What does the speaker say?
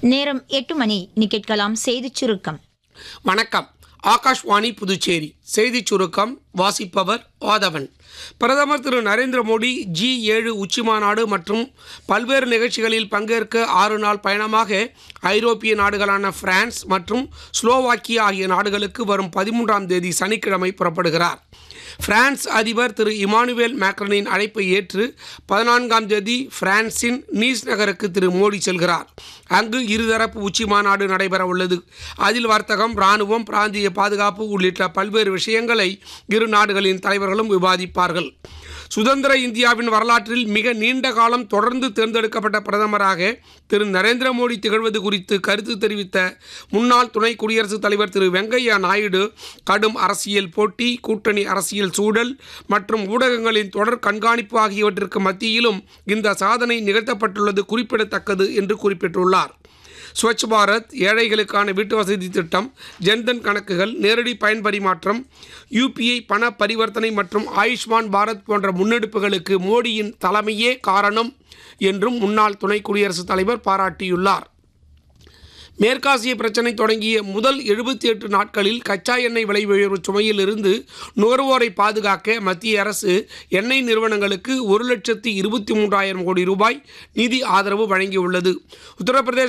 நேரம் எட்டு மணி நீ கேட்கலாம் செய்திச் சுருக்கம் வணக்கம் ஆகாஷ்வாணி புதுச்சேரி செய்திச் சுருக்கம் வாசிப்பவர் ஆதவன் பிரதமர் திரு நரேந்திர மோடி ஜி ஏழு உச்சிமாநாடு மற்றும் பல்வேறு நிகழ்ச்சிகளில் பங்கேற்க ஆறு நாள் பயணமாக ஐரோப்பிய நாடுகளான பிரான்ஸ் மற்றும் ஸ்லோவாக்கியா ஆகிய நாடுகளுக்கு வரும் பதிமூன்றாம் தேதி சனிக்கிழமை புறப்படுகிறார் பிரான்ஸ் அதிபர் திரு இமானுவேல் மேக்ரனின் அழைப்பை ஏற்று பதினான்காம் தேதி பிரான்சின் நீஸ் நகருக்கு திரு மோடி செல்கிறார் அங்கு இருதரப்பு உச்சி மாநாடு நடைபெற உள்ளது அதில் வர்த்தகம் இராணுவம் பிராந்திய பாதுகாப்பு உள்ளிட்ட பல்வேறு விஷயங்களை இரு நாடுகளின் தலைவர்களும் விவாதிப்பார்கள் சுதந்திர இந்தியாவின் வரலாற்றில் மிக நீண்ட காலம் தொடர்ந்து தேர்ந்தெடுக்கப்பட்ட பிரதமராக திரு நரேந்திர மோடி திகழ்வது குறித்து கருத்து தெரிவித்த முன்னாள் துணை குடியரசுத் தலைவர் திரு வெங்கையா நாயுடு கடும் அரசியல் போட்டி கூட்டணி அரசியல் சூழல் மற்றும் ஊடகங்களின் தொடர் கண்காணிப்பு ஆகியவற்றிற்கு மத்தியிலும் இந்த சாதனை நிகழ்த்தப்பட்டுள்ளது குறிப்பிடத்தக்கது என்று குறிப்பிட்டுள்ளார் ஸ்வச் பாரத் ஏழைகளுக்கான வீட்டு வசதி திட்டம் ஜன்தன் கணக்குகள் நேரடி பயன் பரிமாற்றம் யூபிஐ பண பரிவர்த்தனை மற்றும் ஆயுஷ்மான் பாரத் போன்ற முன்னெடுப்புகளுக்கு மோடியின் தலைமையே காரணம் என்றும் முன்னாள் துணை குடியரசுத் தலைவர் பாராட்டியுள்ளார் மேற்காசிய பிரச்சினை தொடங்கிய முதல் எழுபத்தி எட்டு நாட்களில் கச்சா எண்ணெய் விலை உயர்வு சுமையில் இருந்து நுகர்வோரை பாதுகாக்க மத்திய அரசு எண்ணெய் நிறுவனங்களுக்கு ஒரு லட்சத்தி இருபத்தி மூன்றாயிரம் கோடி ரூபாய் நிதி ஆதரவு வழங்கியுள்ளது உத்தரப்பிரதேச